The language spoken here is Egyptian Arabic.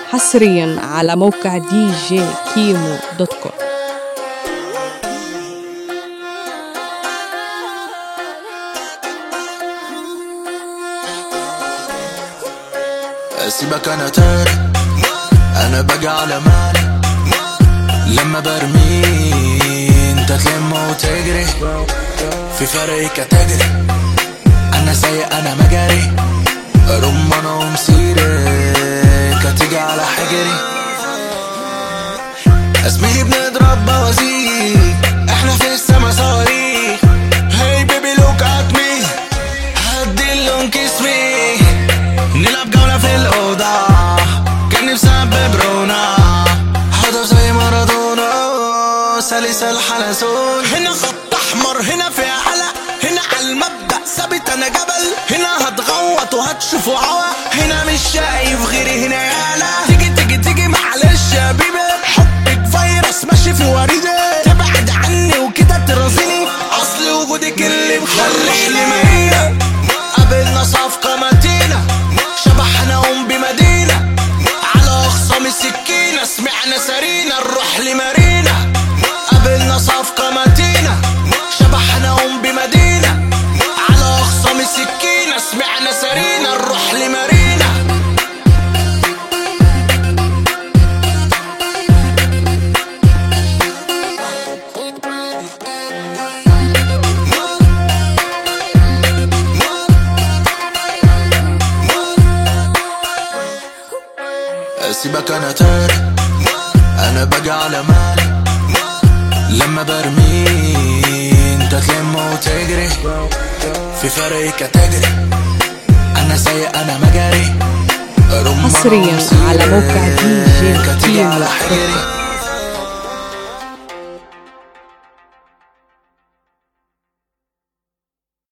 حصريا على موقع دي جي كيمو دوت كوم سيبك انا تاني انا باجي على مالي لما برمي انت تلم وتجري في فرق كتجري انا سايق انا مجاري رمانة ومسيري كتيجي على حجري اسمي بنضرب بوازيك احنا في السما صواريخ هاي بيبي لوك ات مي هدي اللون كسمي نلعب جولة في الأوضة كان نفسي ببرونا هدف زي مارادونا سلس الحلزون هنا خط أحمر هنا في علق هنا على المبدأ ثابت أنا جبل هنا هتغوط وهتشوفوا عوا هنا مش شايف غيري هنا يالا تيجي تيجي تيجي معلش يا بيبي حبك فيروس ماشي في وريدي تبعد عني وكده ترازيني أصل وجودك اللي مخليني مية قابلنا صفقة متينة شبحنا قوم بمدينة على أخصام السكينة سمعنا سرينا نروح لمارينا قابلنا صفقة متينة شبحنا قوم بمدينة على أخصام السكينة سمعنا سرينا نروح لمارينا سيبك انا تاني انا باجي على مالي لما برمي انت تلم وتجري في فرق كتجري انا سايق انا مجاري رمانة حصرياً ومسيري على موقع دي جي كتيجي كيمو على حجري